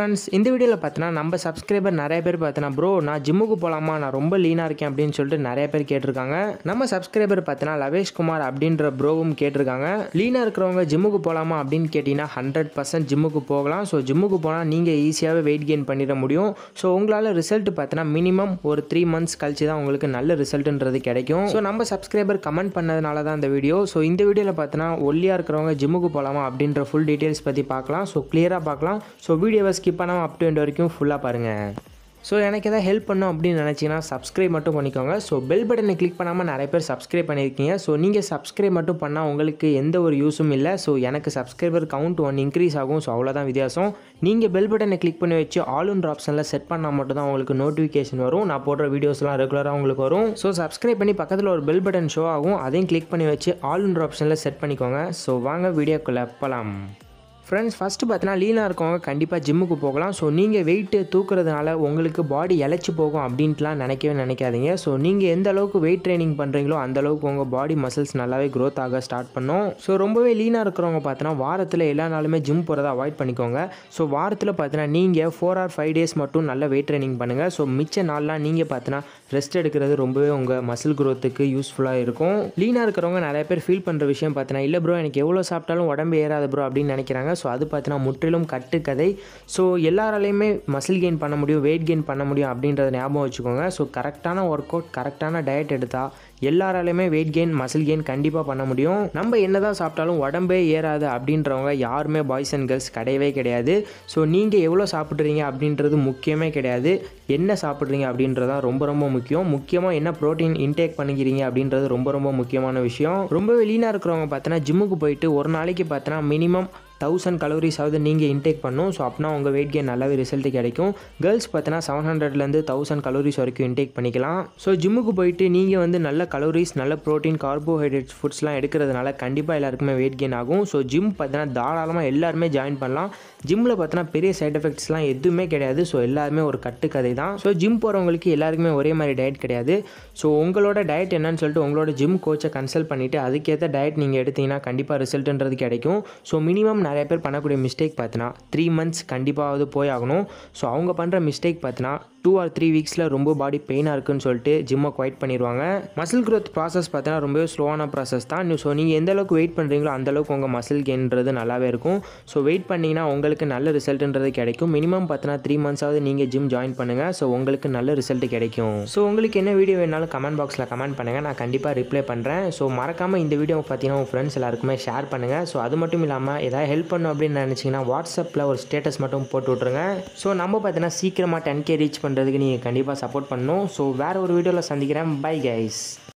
friends இந்த வீடியோவில் பார்த்தோன்னா நம்ம சப்ஸ்கிரைபர் நிறைய பேர் பார்த்தோன்னா ப்ரோ நான் ஜிம்முக்கு போகலாமா நான் ரொம்ப லீனாக இருக்கேன் அப்படின்னு சொல்லிட்டு நிறைய பேர் கேட்டிருக்காங்க நம்ம சப்ஸ்கிரைபர் பார்த்தோன்னா லவேஷ் குமார் அப்படின்ற ப்ரோவும் கேட்டிருக்காங்க லீனாக இருக்கிறவங்க ஜிம்முக்கு போகலாமா அப்படின்னு கேட்டிங்கன்னா ஹண்ட்ரட் பர்சன்ட் ஜிம்முக்கு போகலாம் ஸோ ஜிம்முக்கு போனால் நீங்கள் ஈஸியாகவே வெயிட் கெயின் பண்ணிட முடியும் ஸோ உங்களால் ரிசல்ட் பார்த்தோன்னா மினிமம் ஒரு த்ரீ மந்த்ஸ் கழிச்சு தான் உங்களுக்கு நல்ல ரிசல்ட்ன்றது கிடைக்கும் ஸோ நம்ம சப்ஸ்கிரைபர் கமெண்ட் பண்ணதுனால தான் இந்த வீடியோ ஸோ இந்த வீடியோவில் பார்த்தோன்னா ஒல்லியாக இருக்கிறவங்க ஜிம்முக்கு போகலாமா அப்படின்ற ஃபுல் டீட்டெயில்ஸ் பற்றி பார்க்கலாம் ஸோ கிளியராக பார்க்கலாம் ஸோ வீடியோவை ஸ்கிப் பண்ணாமல் அப் டு எண்ட் வரைக்கும் ஃபுல்லாக பாருங்கள் ஸோ எனக்கு எதாவது ஹெல்ப் பண்ணும் அப்படின்னு நினச்சிங்கன்னா சப்ஸ்கிரைப் மட்டும் பண்ணிக்கோங்க ஸோ பெல் பட்டனை கிளிக் பண்ணாமல் நிறைய பேர் சப்ஸ்கிரைப் பண்ணியிருக்கீங்க ஸோ நீங்கள் சப்ஸ்கிரைப் மட்டும் பண்ணால் உங்களுக்கு எந்த ஒரு யூஸும் இல்லை ஸோ எனக்கு சப்ஸ்கிரைபர் கவுண்ட் ஒன் இன்க்ரீஸ் ஆகும் ஸோ அவ்வளோதான் வித்தியாசம் நீங்கள் பெல் பட்டனை கிளிக் பண்ணி வச்சு ஆல் ஒன்ற ஆப்ஷனில் செட் பண்ணால் மட்டும் தான் உங்களுக்கு நோட்டிஃபிகேஷன் வரும் நான் போடுற வீடியோஸ்லாம் ரெகுலராக உங்களுக்கு வரும் ஸோ சப்ஸ்கிரைப் பண்ணி பக்கத்தில் ஒரு பெல் பட்டன் ஷோ ஆகும் அதையும் கிளிக் பண்ணி வச்சு ஆல் ஒன்ற ஆப்ஷனில் செட் பண்ணிக்கோங்க ஸோ வாங்க வீடியோக்குள்ளே போகலாம் ஃப்ரெண்ட்ஸ் ஃபஸ்ட்டு பார்த்தீங்கன்னா லீனாக இருக்கவங்க கண்டிப்பாக ஜிம்முக்கு போகலாம் ஸோ நீங்கள் வெயிட்டு தூக்குறதுனால உங்களுக்கு பாடி இழைச்சி போகும் அப்படின்ட்டுலாம் நினைக்கவே நினைக்காதீங்க ஸோ நீங்கள் எந்த அளவுக்கு வெயிட் ட்ரைனிங் பண்ணுறீங்களோ அந்த அளவுக்கு உங்கள் பாடி மசில்ஸ் நல்லாவே க்ரோத் ஆக ஸ்டார்ட் பண்ணும் ஸோ ரொம்பவே லீனாக இருக்கிறவங்க பார்த்தீங்கன்னா வாரத்தில் எல்லா நாளுமே ஜிம் போகிறத அவாய்ட் பண்ணிக்கோங்க ஸோ வாரத்தில் பார்த்தீங்கன்னா நீங்கள் ஃபோர் ஆர் ஃபைவ் டேஸ் மட்டும் நல்ல வெயிட் ட்ரைனிங் பண்ணுங்கள் ஸோ மிச்ச நாள்லாம் நீங்கள் பார்த்தீங்கன்னா ரெஸ்ட் எடுக்கிறது ரொம்பவே உங்கள் மசில் க்ரோத்துக்கு யூஸ்ஃபுல்லாக இருக்கும் லீனாக இருக்கிறவங்க நிறைய பேர் ஃபீல் பண்ணுற விஷயம் பார்த்தீங்கன்னா இல்லை ப்ரோ எனக்கு எவ்வளோ சாப்பிட்டாலும் உடம்பு ஏறாது ப்ரோ அப்படின்னு நினைக்கிறாங்க ஸோ அது பார்த்தீங்கன்னா முற்றிலும் கட்டுக்கதை ஸோ எல்லாராலையுமே மசில் கெயின் பண்ண முடியும் வெயிட் கெயின் பண்ண முடியும் அப்படின்றத ஞாபகம் வச்சுக்கோங்க ஸோ கரெக்டான ஒர்க் அவுட் கரெக்டான டயட் எடுத்தால் எல்லாராலையுமே வெயிட் கெயின் மசில் கெயின் கண்டிப்பாக பண்ண முடியும் நம்ம என்ன தான் சாப்பிட்டாலும் உடம்பே ஏறாது அப்படின்றவங்க யாருமே பாய்ஸ் அண்ட் கேர்ள்ஸ் கிடையவே கிடையாது ஸோ நீங்கள் எவ்வளோ சாப்பிட்றீங்க அப்படின்றது முக்கியமே கிடையாது என்ன சாப்பிட்றீங்க அப்படின்றது தான் ரொம்ப ரொம்ப முக்கியம் முக்கியமாக என்ன ப்ரோட்டீன் இன்டேக் பண்ணிக்கிறீங்க அப்படின்றது ரொம்ப ரொம்ப முக்கியமான விஷயம் ரொம்பவே லீனாக இருக்கிறவங்க பார்த்தோன்னா ஜிம்முக்கு போயிட்டு ஒரு நாளைக்கு பார்த்தோன்னா மினிமம் தௌசண்ட் கலோரிஸாவது நீங்கள் இன்டேக் பண்ணும் ஸோ அப்படின்னா உங்கள் வெயிட் கெயின் நல்லாவே ரிசல்ட் கிடைக்கும் கேர்ள்ஸ் பார்த்தீங்கன்னா செவன் ஹண்ட்ரட்லேருந்து தௌசண்ட் கலோரிஸ் வரைக்கும் இன்டேக் பண்ணிக்கலாம் ஸோ ஜிம்முக்கு போயிட்டு நீங்கள் வந்து நல்ல கலோரிஸ் நல்ல ப்ரோட்டீன் கார்போஹைட்ரேட்ஸ் ஃபுட்ஸ்லாம் எடுக்கிறதுனால கண்டிப்பாக எல்லாருக்குமே வெயிட் கெயின் ஆகும் ஸோ ஜிம் பார்த்தீங்கன்னா தாராளமாக எல்லாருமே ஜாயின் பண்ணலாம் ஜிம்மில் பார்த்தீங்கன்னா பெரிய சைட் எஃபெக்ட்ஸ்லாம் எதுவுமே கிடையாது ஸோ எல்லாருமே ஒரு கட்டுக்கதை தான் ஸோ ஜிம் போகிறவங்களுக்கு எல்லாருக்குமே ஒரே மாதிரி டயட் கிடையாது ஸோ உங்களோட டயட் என்னன்னு சொல்லிட்டு உங்களோட ஜிம் கோச்சை கன்சல்ட் பண்ணிவிட்டு அதுக்கேற்ற டயட் நீங்கள் எடுத்தீங்கன்னா கண்டிப்பாக ரிசல்ட்ன்றது கிடைக்கும் ஸோ மினிமம் நிறைய பேர் பண்ணக்கூடிய மிஸ்டேக் பார்த்தினா த்ரீ மந்த்ஸ் கண்டிப்பாவது போய் ஆகணும் ஸோ அவங்க பண்ணுற மிஸ்டேக் பார்த்தினா டூ ஆர் த்ரீ வீக்ஸில் ரொம்ப பாடி பெயினாக இருக்குன்னு சொல்லிட்டு ஜிம்மை குவைட் பண்ணிடுவாங்க மசில் க்ரோத் ப்ராசஸ் பார்த்தீங்கன்னா ரொம்பவே ஸ்லோவான ப்ராசஸ் தான் ஸோ நீங்கள் எந்த அளவுக்கு வெயிட் பண்ணுறீங்களோ அந்தளவுக்கு உங்கள் மசில் கெயின்றது நல்லாவே இருக்கும் ஸோ வெயிட் பண்ணிங்கன்னா உங்களுக்கு நல்ல ரிசல்ட்ன்றது கிடைக்கும் மினிமம் பார்த்தீங்கன்னா த்ரீ மந்த்ஸாவது நீங்கள் ஜிம் ஜாயின் பண்ணுங்கள் ஸோ உங்களுக்கு நல்ல ரிசல்ட் கிடைக்கும் ஸோ உங்களுக்கு என்ன வீடியோ வேணாலும் கமெண்ட் பாக்ஸில் கமெண்ட் பண்ணுங்கள் நான் கண்டிப்பாக ரிப்ளை பண்ணுறேன் ஸோ மறக்காமல் இந்த வீடியோ பார்த்தீங்கன்னா உங்கள் ஃப்ரெண்ட்ஸ் எல்லாருக்குமே ஷேர் பண்ணுங்கள் ஸோ அது மட்டும் இல்லாமல் ஏதாவது ஹெல்ப் பண்ணும் அப்படின்னு நினச்சிங்கன்னா வாட்ஸ்அப்பில் ஒரு ஸ்டேட்டஸ் மட்டும் போட்டு விட்ருங்க ஸோ நம்ம பார்த்தீங்கன்னா சீக்கிரமாக டென் கே ரீச் பண்ணுறதுக்கு நீங்கள் கண்டிப்பாக சப்போர்ட் பண்ணணும் ஸோ வேறு ஒரு வீடியோவில் சந்திக்கிறேன் பை கைஸ்